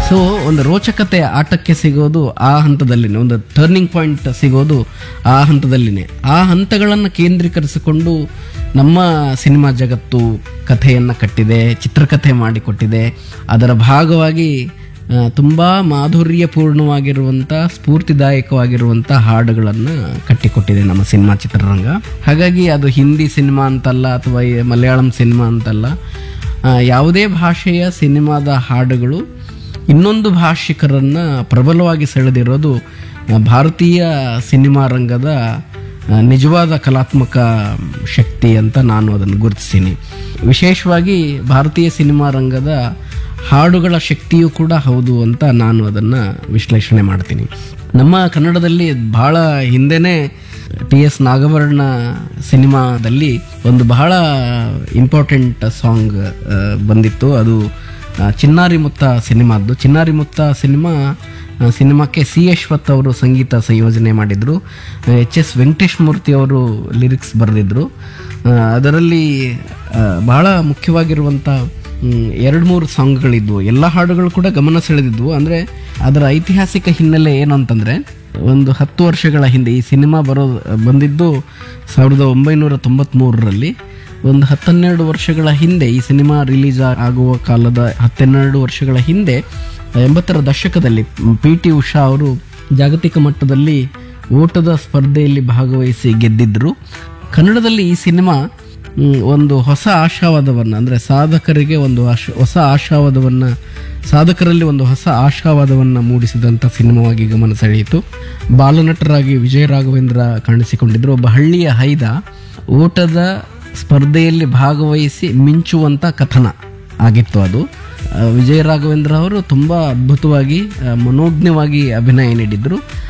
so ಒಂದು ರೋಚಕತೆ ಆಟಕ್ಕೆ ಸಿಗೋದು ಆ ಹಂತದಲ್ಲಿನೇ ಒಂದು ಟರ್ನಿಂಗ್ ಪಾಯಿಂಟ್ ಸಿಗೋದು ಆ ಹಂತದಲ್ಲಿನೇ ಆ ಹಂತಗಳನ್ನು ಕೇಂದ್ರೀಕರಿಸಿಕೊಂಡು ನಮ್ಮ ಸಿನಿಮಾ ಜಗತ್ತು ಕಥೆಯನ್ನು ಕಟ್ಟಿದೆ ಚಿತ್ರಕಥೆ ಮಾಡಿಕೊಟ್ಟಿದೆ ಅದರ ಭಾಗವಾಗಿ ಆ, ತುಂಬಾ ಮಾಧುರ್ಯಪೂರ್ಣವಾಗಿರುವಂಥ ಸ್ಫೂರ್ತಿದಾಯಕವಾಗಿರುವಂಥ ಹಾಡುಗಳನ್ನು ಕಟ್ಟಿಕೊಟ್ಟಿದೆ ನಮ್ಮ ಸಿನಿಮಾ ಚಿತ್ರರಂಗ ಹಾಗಾಗಿ ಅದು ಹಿಂದಿ ಸಿನಿಮಾ ಅಂತಲ್ಲ ಅಥವಾ ಈ ಮಲಯಾಳಂ ಸಿನಿಮಾ ಅಂತಲ್ಲ ಆ, ಯಾವುದೇ ಭಾಷೆಯ ಸಿನಿಮಾದ ಹಾಡುಗಳು ಇನ್ನೊಂದು ಭಾಷಿಕರನ್ನ ಪ್ರಬಲವಾಗಿ ಸೆಳೆದಿರೋದು ಆ, ಭಾರತೀಯ ಸಿನಿಮಾ ರಂಗದ ಆ, ನಿಜವಾದ ಕಲಾತ್ಮಕ ಶಕ್ತಿ ಅಂತ ನಾನು ಅದನ್ನು ಗುರುತಿಸ್ತೀನಿ ವಿಶೇಷವಾಗಿ ಭಾರತೀಯ ಸಿನಿಮಾ ರಂಗದ ಹಾಡುಗಳ ಶಕ್ತಿಯೂ ಕೂಡ ಹೌದು ಅಂತ ನಾನು ಅದನ್ನು ವಿಶ್ಲೇಷಣೆ ಮಾಡ್ತೀನಿ ನಮ್ಮ ಕನ್ನಡದಲ್ಲಿ ಬಹಳ ಹಿಂದೆನೇ ಟಿ ಎಸ್ ನಾಗವರ್ಣ ಸಿನಿಮಾದಲ್ಲಿ ಒಂದು ಬಹಳ ಇಂಪಾರ್ಟೆಂಟ್ ಸಾಂಗ್ ಬಂದಿತ್ತು ಅದು ಆ, ಚಿನ್ನಾರಿ ಮುತ್ತ ಸಿನಿಮಾದ್ದು ಚಿನ್ನಾರಿ ಮುತ್ತ ಸಿನಿಮಾ ಆ, ಸಿನಿಮಾಕ್ಕೆ ಸಿ ಯಶ್ವತ್ ಅವರು ಸಂಗೀತ ಸಂಯೋಜನೆ ಮಾಡಿದರು ಎಚ್ ಎಸ್ ವೆಂಕಟೇಶ್ ಮೂರ್ತಿ ಅವರು ಲಿರಿಕ್ಸ್ ಬರೆದಿದ್ರು ಅದರಲ್ಲಿ ಆ, ಬಹಳ ಮುಖ್ಯವಾಗಿರುವಂಥ ಎರಡು ಮೂರು ಸಾಂಗ್ಗಳಿದ್ವು ಎಲ್ಲ ಹಾಡುಗಳು ಕೂಡ ಗಮನ ಸೆಳೆದಿದ್ವು ಅಂದರೆ ಅದರ ಐತಿಹಾಸಿಕ ಹಿನ್ನೆಲೆ ಏನು ಅಂತಂದರೆ ಒಂದು ಹತ್ತು ವರ್ಷಗಳ ಹಿಂದೆ ಈ ಸಿನಿಮಾ ಬರೋ ಬಂದಿದ್ದು ಸಾವಿರದ ಒಂಬೈನೂರ ತೊಂಬತ್ತ್ಮೂರರಲ್ಲಿ ಒಂದು ಹತ್ತನ್ನೆರಡು ವರ್ಷಗಳ ಹಿಂದೆ ಈ ಸಿನಿಮಾ ರಿಲೀಸ್ ಆಗುವ ಕಾಲದ ಹತ್ತೆರಡು ವರ್ಷಗಳ ಹಿಂದೆ ಎಂಬತ್ತರ ದಶಕದಲ್ಲಿ ಪಿ ಟಿ ಉಷಾ ಅವರು ಜಾಗತಿಕ ಮಟ್ಟದಲ್ಲಿ ಓಟದ ಸ್ಪರ್ಧೆಯಲ್ಲಿ ಭಾಗವಹಿಸಿ ಗೆದ್ದಿದ್ರು ಕನ್ನಡದಲ್ಲಿ ಈ ಸಿನಿಮಾ ಮ್, ಒಂದು ಹೊಸ ಆಶಾವಾದವನ್ನು ಅಂದರೆ ಸಾಧಕರಿಗೆ ಒಂದು ಆಶ ಹೊಸ ಆಶಾವಾದವನ್ನು ಸಾಧಕರಲ್ಲಿ ಒಂದು ಹೊಸ ಆಶಾವಾದವನ್ನು ಮೂಡಿಸಿದಂಥ ಸಿನಿಮಾವಾಗಿ ಗಮನ ಸೆಳೆಯಿತು ಬಾಲನಟರಾಗಿ ವಿಜಯ ರಾಘವೇಂದ್ರ ಕಾಣಿಸಿಕೊಂಡಿದ್ದರು ಒಬ್ಬ ಹಳ್ಳಿಯ ಹೈದ ಓಟದ ಸ್ಪರ್ಧೆಯಲ್ಲಿ ಭಾಗವಹಿಸಿ ಮಿಂಚುವಂಥ ಕಥನ ಆಗಿತ್ತು ಅದು ಆ, ವಿಜಯ ರಾಘವೇಂದ್ರ ಅವರು ತುಂಬ ಅದ್ಭುತವಾಗಿ ಆ, ಮನೋಜ್ಞವಾಗಿ ಅಭಿನಯ ನೀಡಿದ್ರು